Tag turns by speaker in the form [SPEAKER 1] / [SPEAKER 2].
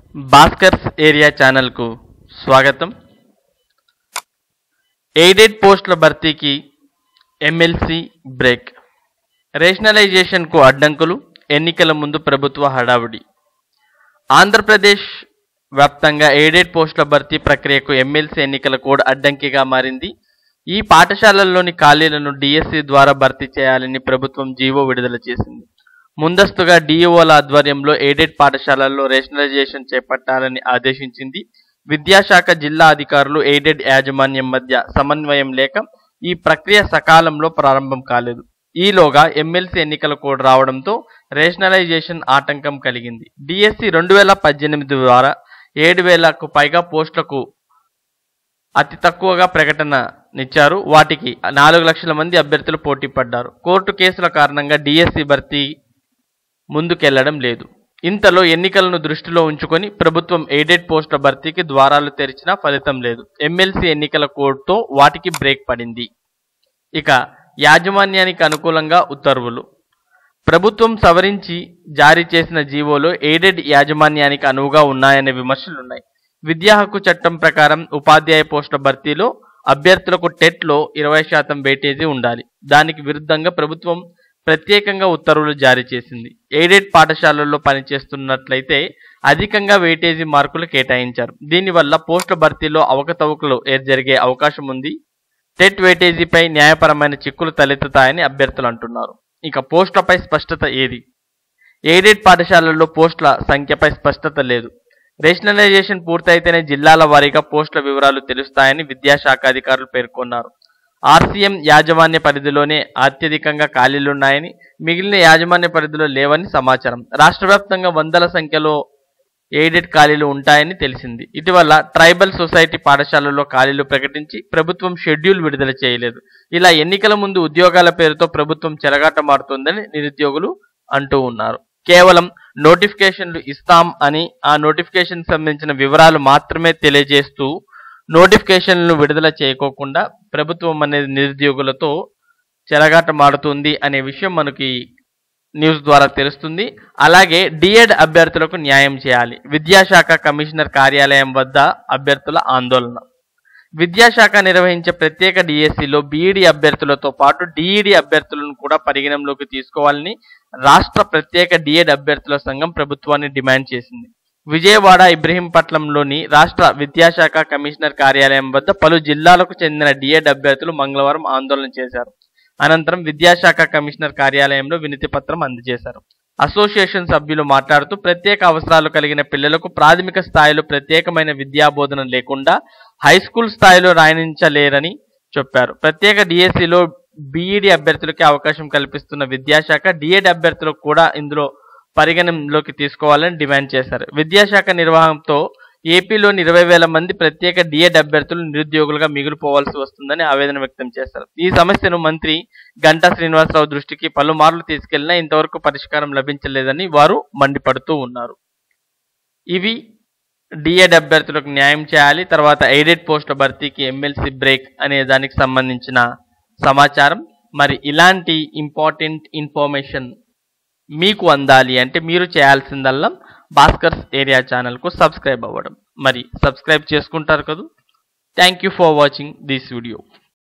[SPEAKER 1] Bhaskar's area ఛానల్కు స్వాగతం aided పోస్టుల భర్తీకి ఎమ్మెల్సీ బ్రేక్ రేషనలైజేషన్కు అడ్డంకులు ఎన్నికల ముందు ప్రభుత్వ హడావుడి ఆంధ్రప్రదేశ్ వ్యాప్తంగా ఎయిడెడ్ పోస్టుల భర్తీ ప్రక్రియకు ఎమ్మెల్సీ ఎన్నికల కోడ్ అడ్డంకిగా మారింది ఈ పాఠశాలల్లోని ఖాళీలను డిఎస్సి ద్వారా భర్తీ చేయాలని ప్రభుత్వం జీవో విడుదల చేసింది ముందస్తుగా డిఈఓల ఆధ్వర్యంలో ఎయిడెడ్ పాఠశాలల్లో రేషనలైజేషన్ చేపట్టాలని ఆదేశించింది విద్యాశాఖ జిల్లా అధికారులు ఎయిడెడ్ యాజమాన్యం మధ్య సమన్వయం లేక ఈ ప్రక్రియ సకాలంలో ప్రారంభం కాలేదు ఈలోగా ఎమ్మెల్సీ ఎన్నికల కోడ్ రావడంతో రేషనలైజేషన్ ఆటంకం కలిగింది డిఎస్సి రెండు వేల పద్దెనిమిది ద్వారా ఏడు వేలకు పైగా పోస్టులకు అతి తక్కువగా ప్రకటననిచ్చారు వాటికి నాలుగు లక్షల మంది అభ్యర్థులు పోటీ పడ్డారు కోర్టు కేసుల కారణంగా డిఎస్సి భర్తీ ముందుకెళ్లడం లేదు ఇంతలో ఎన్నికలను దృష్టిలో ఉంచుకొని ప్రభుత్వం ఎయిడెడ్ పోస్టుల భర్తీకి ద్వారాలు తెరిచినా ఫలితం లేదు ఎమ్మెల్సీ ఎన్నికల కోడ్తో వాటికి బ్రేక్ పడింది ఇక యాజమాన్యానికి అనుకూలంగా ఉత్తర్వులు ప్రభుత్వం సవరించి జారీ చేసిన జీవోలో ఎయిడెడ్ యాజమాన్యానికి అనువుగా ఉన్నాయనే విమర్శలున్నాయి విద్యా హక్కు చట్టం ప్రకారం ఉపాధ్యాయ పోస్టుల భర్తీలో అభ్యర్థులకు టెట్లో ఇరవై శాతం వెయిటేజీ ఉండాలి దానికి విరుద్ధంగా ప్రభుత్వం ప్రత్యేకంగా ఉత్తర్వులు జారీ చేసింది ఎయిడెడ్ పాఠశాలల్లో పనిచేస్తున్నట్లయితే అధికంగా వెయిటేజీ మార్కులు కేటాయించారు దీనివల్ల పోస్టుల భర్తీలో అవకతవకలు ఏ- జరిగే అవకాశం ఉంది టెట్ వెయిటేజీపై న్యాయపరమైన చిక్కులు తలెత్తుతాయని అభ్యర్థులు అంటున్నారు ఇక పోస్టులపై స్పష్టత ఏది ఎయిడెడ్ పాఠశాలల్లో పోస్టుల సంఖ్యపై స్పష్టత లేదు రేషనలైజేషన్ పూర్తయితేనే జిల్లాల వారీగా పోస్టుల వివరాలు తెలుస్తాయని విద్యాశాఖ అధికారులు పేర్కొన్నారు ఆర్సీఎం యాజమాన్య పరిధిలోనే అత్యధికంగా ఖాళీలున్నాయని మిగిలిన యాజమాన్య పరిధిలో లేవని సమాచారం రాష్ట్ర వ్యాప్తంగా వందల సంఖ్యలో ఎయిడెడ్ ఖాళీలు ఉంటాయని తెలిసింది ఇటీవల ట్రైబల్ సొసైటీ పాఠశాలల్లో ఖాళీలు ప్రకటించి ప్రభుత్వం షెడ్యూల్ విడుదల చేయలేదు ఇలా ఎన్నికల ముందు ఉద్యోగాల పేరుతో ప్రభుత్వం చెలగాటమాడుతోందని నిరుద్యోగులు అంటూ ఉన్నారు కేవలం నోటిఫికేషన్లు ఇస్తాం అని ఆ నోటిఫికేషన్ సంబంధించిన వివరాలు మాత్రమే తెలియజేస్తూ నోటిఫికేషన్లను విడుదల చేయకోకుండా ప్రభుత్వం అనేది నిరుద్యోగులతో చెలగాటమాడుతుంది అనే విషయం మనకి న్యూస్ ద్వారా తెలుస్తుంది అలాగే డిఎడ్ అభ్యర్థులకు న్యాయం చేయాలి విద్యాశాఖ కమిషనర్ కార్యాలయం వద్ద అభ్యర్థుల ఆందోళన విద్యాశాఖ నిర్వహించే ప్రత్యేక డిఎస్సిలో బీఈడి అభ్యర్థులతో పాటు డిఈడి అభ్యర్థులను కూడా పరిగణనలోకి తీసుకోవాలని రాష్ట్ర ప్రత్యేక డిఎడ్ అభ్యర్థుల సంఘం ప్రభుత్వాన్ని డిమాండ్ చేసింది విజయవాడ ఇబ్రహీంపట్నంలోని రాష్ట్ర విద్యాశాఖ కమిషనర్ కార్యాలయం వద్ద పలు జిల్లాలకు చెందిన డిఎడ్ అభ్యర్థులు మంగళవారం ఆందోళన చేశారు అనంతరం విద్యాశాఖ కమిషనర్ కార్యాలయంలో వినతి పత్రం అందజేశారు అసోసియేషన్ సభ్యులు మాట్లాడుతూ ప్రత్యేక అవసరాలు కలిగిన పిల్లలకు ప్రాథమిక స్థాయిలో ప్రత్యేకమైన విద్యా బోధన లేకుండా హై స్కూల్ స్థాయిలో రాణించలేరని చెప్పారు ప్రత్యేక డిఎస్సిలో బీఈడి అభ్యర్థులకి అవకాశం కల్పిస్తున్న విద్యాశాఖ డిఎడ్ అభ్యర్థులకు కూడా ఇందులో పరిగణనలోకి తీసుకోవాలని డిమాండ్ చేశారు విద్యాశాఖ నిర్వాహంతో ఏపీలోని ఇరవై వేల మంది ప్రత్యేక డిఎడ్ అభ్యర్థులు నిరుద్యోగులుగా మిగిలిపోవాల్సి వస్తుందని ఆవేదన వ్యక్తం చేశారు ఈ సమస్యను మంత్రి గంటా శ్రీనివాసరావు దృష్టికి పలుమార్లు తీసుకెళ్లినా ఇంతవరకు పరిష్కారం లభించలేదని వారు మండిపడుతూ ఉన్నారు ఇవి డిఎడ్ అభ్యర్థులకు న్యాయం చేయాలి తర్వాత ఎయిడెడ్ పోస్టుల భర్తీకి ఎమ్మెల్సీ బ్రేక్ అనే దానికి సంబంధించిన సమాచారం మరి ఇలాంటి ఇంపార్టెంట్ ఇన్ఫర్మేషన్ మీకు అందాలి అంటే మీరు చేయాల్సిందల్లా భాస్కర్స్ ఏరియా ఛానల్కు సబ్స్క్రైబ్ అవ్వడం మరి సబ్స్క్రైబ్ చేసుకుంటారు కదా thank you for watching this video